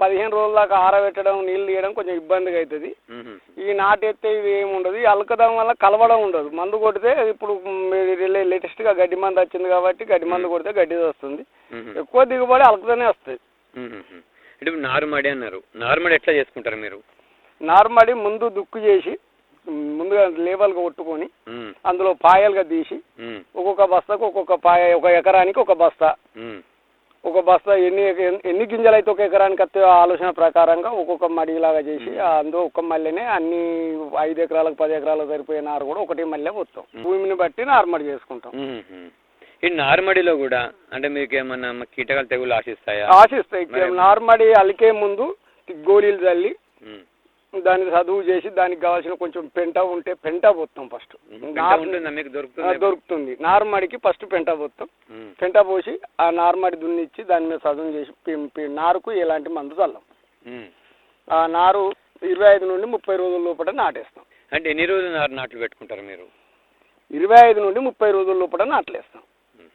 పదిహేను రోజుల దాకా ఆరబెట్టడం నీళ్ళు తీయడం కొంచెం ఇబ్బందిగా అవుతుంది మ్మ్. ఈ నాటెత్తే ఇది ఏమి ఉండదు ఈ అలకడం వల్ల కలవడం ఉండదు మందు కొడితే ఇప్పుడు లేటెస్ట్గా గడ్డి మందు వచ్చింది కాబట్టి గడ్డి మందు కొడితే గడ్డి వస్తుంది మ్మ్. ఎక్కువ దిగుబడి అలకతోనే వస్తుంది మ్మ్. అంటే ఇప్పుడు నారుమడి అన్నారు నారుమడి ఎట్లా చేసుకుంటారు మీరు నార్మడి ముందు దుక్కు చేసి ముందుగా లేబల్గా కొట్టుకొని మ్మ్. అందులో పాయలుగా తీసి మ్మ్. ఒక్కొక్క బస్తాకు ఒక్కొక్క పాయ ఒక ఎకరానికి ఒక బస్తా మ్మ్. ఒక బస్తా ఎన్ని ఎన్ని గింజలు అయితే ఒక ఎకరానికి వస్తే ఆలోచన ప్రకారంగా ఒక్కొక్క మడిలాగా చేసి అందులో ఒక్క మల్లెనే అన్ని ఐదు ఎకరాలకు పది ఎకరాలకు సరిపోయే నారు కూడా ఒకటి మల్లె పోతాం భూమిని బట్టి నారుమడి చేసుకుంటాం మ్మ్. ఈ నారుమడిలో కూడా అంటే మీకు ఏమన్నా కీటకాలు తెగులు ఆశిస్తాయా ఆశిస్తాయి మరి- నారుమడి అలికే ముందు గోళీలు చల్లి మ్మ్. దాన్ని చదువు చేసి దానికి కావాల్సిన కొంచెం పెంట ఉంటే పెంట పోతాం ఫస్ట్ పెంట ఉంటుందా మీకు దొరుకుతుంది దొరుకుతుంది నారుమడికి ఫస్ట్ పెంట పోతాం మ్మ్. పెంట పోసి ఆ నారుమడి దున్నిచ్చి దాని మీద చదువు చేసి పి- పి- నారుకు ఎలాంటి మందు చల్లం మ్మ్. ఆ నారు ఇరవై ఐదు నుండి ముప్పై రోజుల లోపల నాటేస్తాం అంటే ఎన్ని రోజులు నారు నాట్లు పెట్టుకుంటారు మీరు ఇరవై ఐదు నుండి ముప్పై రోజుల లోపల నాట్లేస్తాం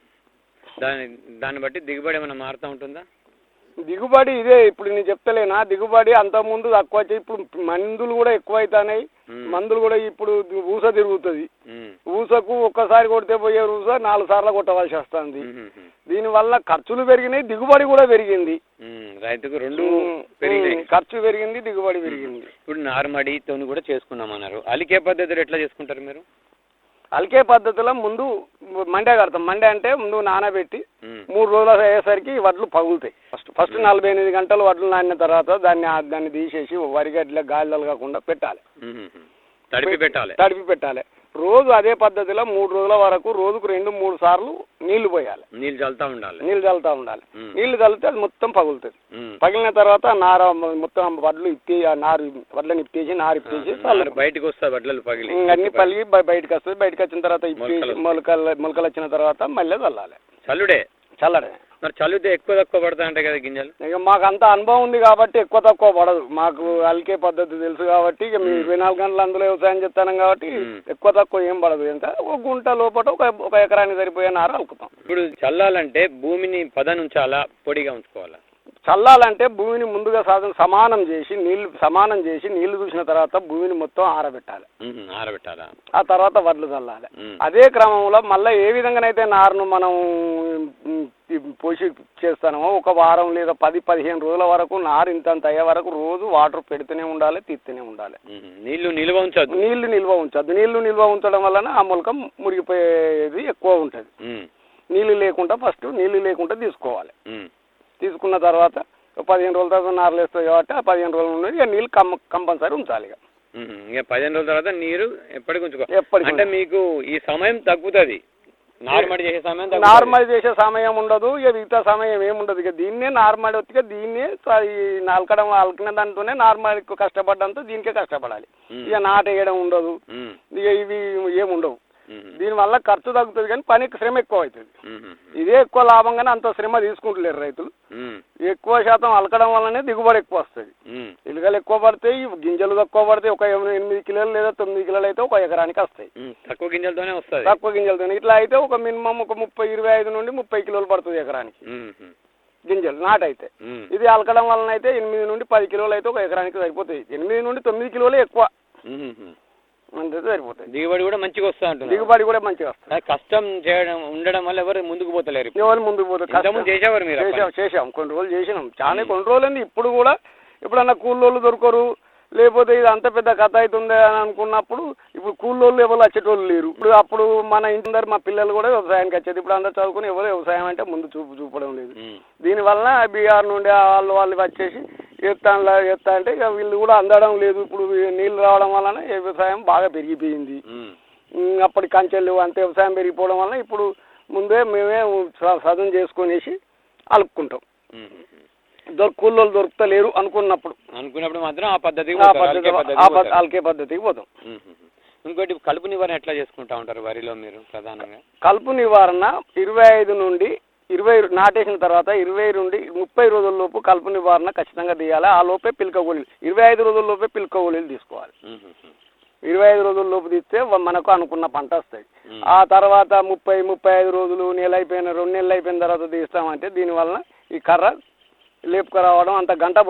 దాని దాన్ని బట్టి దిగుబడి ఏమైనా మారుతూ ఉంటుందా దిగుబడి ఇదే ఇప్పుడు నేను చెప్తలేనా దిగుబడి అంత ముందు తక్కువ వచ్చి ఇప్పుడు మందులు కూడా ఎక్కువ అవుతున్నాయి మ్మ్. మందులు కూడా ఇప్పుడు ఊస తిరుగుతుంది మ్మ్. ఊసకు ఒక్కసారి కొడితే పోయే ఊస నాలుగు సార్లు కొట్టవలసి వస్తుంది మ్మ్. దీనివల్ల ఖర్చులు పెరిగినాయి దిగుబడి కూడా పెరిగింది మ్మ్. రైతుకు రెండు మ్మ్. పెరిగినాయి మ్మ్. ఖర్చు పెరిగింది దిగుబడి పెరిగింది ఇప్పుడు నారుమడితో కూడా చేసుకున్నామన్నారు అలికే పద్ధతిలో ఎట్లా చేసుకుంటారు మీరు అలికే పద్ధతిలో ముందు మండే కడతాం మండే అంటే ముందు నానబెట్టి మ్మ్. మూడు రోజులు అయ్యేసరికి వడ్లు పగులుతాయి ఫస్ట్ ఫస్ట్ నలభై ఎనిమిది గంటలు వడ్లు నానిన తర్వాత దాన్ని ఆ- దాన్ని తీసేసి వరిగడ్ల గాలిలో కాకుండా పెట్టాలి మ్మ్. తడిపి పెట్టాలి తడిపి పెట్టాలి రోజు అదే పద్ధతిలో మూడు రోజుల వరకు రోజుకు రెండు మూడు సార్లు నీళ్లు పోయాలి నీళ్ళు చల్లుతా ఉండాలి నీళ్లు చల్లుతా ఉండాలి మ్మ్. నీళ్లు చల్లితే అది మొత్తం పగులుతుంది మ్మ్. పగిలిన తర్వాత నార మొత్తం వడ్లు ఇప్పి ఆ నారు వడ్లని ఇప్పేసి నారు ఇప్పేసి నారు బయటకు వస్తా బట్టలు పగిలి అన్ని పలిగి బయ- బయటకు వస్తుంది బయటకు వచ్చిన తర్వాత ఇప్పేసి మొలకలు వస్తాయి. మొలకలు మొలకలు వచ్చిన తర్వాత మళ్ళీ చల్లాలి చల్లుడే చల్లడే మరి చల్లితే ఎక్కువ తక్కువ పడతా ఉంటాయి కదా గింజలు ఇక మాకు అంత అనుభవం ఉంది కాబట్టి ఎక్కువ తక్కువ పడదు మాకు అలికే పద్ధతి తెలుసు కాబట్టి ఇక మేము ఇరవై నాలుగు గంటలు అందులో వ్యవసాయం చేస్తాం కాబట్టి మ్మ్. ఎక్కువ తక్కువ ఏం పడదు ఎంత ఒక గుంట లోపల ఒక ఒక ఎకరానికి సరిపోయే నార అలుకుతాం ఇప్పుడు చల్లాలంటే భూమిని పదనుంచాలా పొడిగా ఉంచుకోవాలా చల్లాలంటే భూమిని ముందుగా సాధన సమానం చేసి నీళ్లు సమానం చేసి నీళ్లు చూసిన తర్వాత భూమిని మొత్తం ఆరబెట్టాలి మ్మ్. ఆరబెట్టాలా ఆ తర్వాత వడ్లు చల్లాలి మ్మ్. అదే క్రమంలో మళ్ళీ ఏ విధంగానైతే నారును మనం ఉమ్, పోషి చేస్తామో ఒక వారం లేదా పది పదిహేను రోజుల వరకు నారు ఇంతంత అయ్యే వరకు రోజు వాటర్ పెడుతూనే ఉండాలి తీస్తూనే ఉండాలి మ్మ్. నీళ్లు నిల్వ ఉంచొద్దు నీళ్లు నిల్వ ఉంచద్దు నీళ్లు నిల్వ ఉంచడం వలన ఆ మొలక మురిగిపోయేది ఎక్కువ ఉంటుంది మ్మ్. నీళ్లు లేకుండా ఫస్ట్ నీళ్లు లేకుండా తీసుకోవాలి మ్మ్. తీసుకున్న తర్వాత ఒక పదిహేను రోజుల తర్వాత నారులు వేస్తాయి కాబట్టి ఆ పదిహేను రోజుల నుండి ఇక నీళ్ళు కం కంపల్సరీ ఉంచాలి ఇక మ్మ్. ఇక పదిహేను రోజుల తర్వాత నీరు ఎప్పటికి ఉంచుకో ఎప్పటికి అంటే మీకు ఈ సమయం తగ్గుతుంది నార్మల్ చేసే సమయం తగ్గుతది. నార్మల్ చేసే సమయం ఉండదు ఇక మిగతా సమయం ఏముండదు ఇక దీన్నే నార్మల్ వచ్చి దీన్నే స- ఈ నలకడం అలకిన దాంతోనే నార్మల్ కష్టపడ్డంతో దీనికే కష్టపడాలి మ్మ్. ఇక నాటేయడం ఉండదు మ్మ్. ఇక ఇవి ఏముండవు మ్మ్. దీనివల్ల ఖర్చు తగ్గుతుంది కానీ పనికి శ్రమ ఎక్కువ అవుతుంది మ్మ్. ఇదే ఎక్కువ లాభంగానే అంత శ్రమ తీసుకుంటలేరు రైతులు మ్మ్. ఎక్కువ శాతం అలకడం వల్లనే దిగుబడి ఎక్కువ వస్తుంది మ్మ్. ఇలుకలు ఎక్కువ పడతాయి గింజలు తక్కువ పడతాయి ఒక ఎనిమిది కిలోలు లేదా తొమ్మిది కిలోలు అయితే ఒక ఎకరానికి వస్తాయి మ్మ్. తక్కువ గింజలతోనే వస్తుంది తక్కువ గింజలతో ఇట్లా అయితే ఒక మినిమం ఒక ముప్పై ఇరవై ఐదు నుండి ముప్పై కిలోలు పడుతుంది ఎకరానికి మ్మ్. గింజలు నాటైతే మ్మ్. ఇది అలకడం వలన అయితే ఎనిమిది నుండి పది కిలోలు అయితే ఒక ఎకరానికి సరిపోతాయి ఎనిమిది నుండి తొమ్మిది కిలోలు ఎక్కువ మ్మ్. అంతే సరిపోతాయి దిగుబడి కూడా మంచిగా వస్తూ ఉంటుంది దిగుబడి కూడా మంచిగా వస్తుంది అది కష్టం చేయడం ఉండడం వల్ల ఎవరు ముందుకు పోతలేరు ఇప్పుడు. ఎవరు ముందుకు పోతారు ఇంతకుముందు చేసేవారు మీరు ఆ చేసాం పని. చేసాం కొన్ని రోజులు చేసినాం చాలా కొన్ని రోజులు ఇప్పుడు కూడా ఎప్పుడన్నా కూలోళ్ళు దొరకరు లేకపోతే ఇది అంత పెద్ద కథ అవుతుంది అని అనుకున్నప్పుడు ఇప్పుడు కూలోళ్ళు ఎవరు వచ్చేటోళ్ళు లేరు ఇప్పుడు అప్పుడు మన ఇంటి దగ్గర మా పిల్లలు కూడా వ్యవసాయానికి వచ్చేది ఇప్పుడు అందరు చదువుకుని ఎవరు వ్యవసాయం అంటే ముందు చూపు చూపడం లేదు మ్మ్. దీనివల్ల బీహార్ నుండి ఆ వాళ్ళు వాళ్ళు వచ్చేసి ఎత్తాను ఎత్తా అంటే ఇక వీళ్ళు కూడా అందడం లేదు ఇప్పుడు నీళ్ళు రావడం వలన ఈ వ్యవసాయం బాగా పెరిగిపోయింది మ్మ్. ఉమ్, అప్పటి కంచెలు అంతే వ్యవసాయం పెరిగిపోవడం వల్ల ఇప్పుడు ముందే మేమే స- సదును చేసుకొనేసి అలుపుకుంటాం మ్మ్. దొర కూలోళ్ళు దొరుకుతలేరు అనుకున్నప్పుడు అనుకున్నప్పుడు మాత్రం ఆ పద్ధతికి ఆ పోతారు, పద్ధతి అలికే ఆ పద్ధతికి పద్ధ- పోతారు. అలికే పద్ధతికి పోతాం మ్మ్. ఇంకోటి కలుపు నివారణ ఎట్లా చేసుకుంటా ఉంటారు వరిలో మీరు ప్రధానంగా కలుపు నివారణ ఇరవై ఐదు నుండి ఇరవై నాటేసిన తర్వాత ఇరవై నుండి ముప్పై రోజుల లోపు కలుపు నివారణ ఖచ్చితంగా తీయాలి ఆ లోపే పిలక గోళీలు ఇరవై ఐదు రోజుల లోపే పిలక గోళీలు తీసుకోవాలి మ్మ్. ఇరవై ఐదు రోజుల లోపు తీస్తే వ- మనకు అనుకున్న పంట వస్తాయి మ్మ్. ఆ తర్వాత ముప్పై ముప్పై ఐదు రోజులు నెల అయిపోయిన రెండు నెలలు అయిపోయిన తర్వాత తీస్తామంటే దీనివల్ల ఈ కర్ర లేపుకు రావడం అంత గంట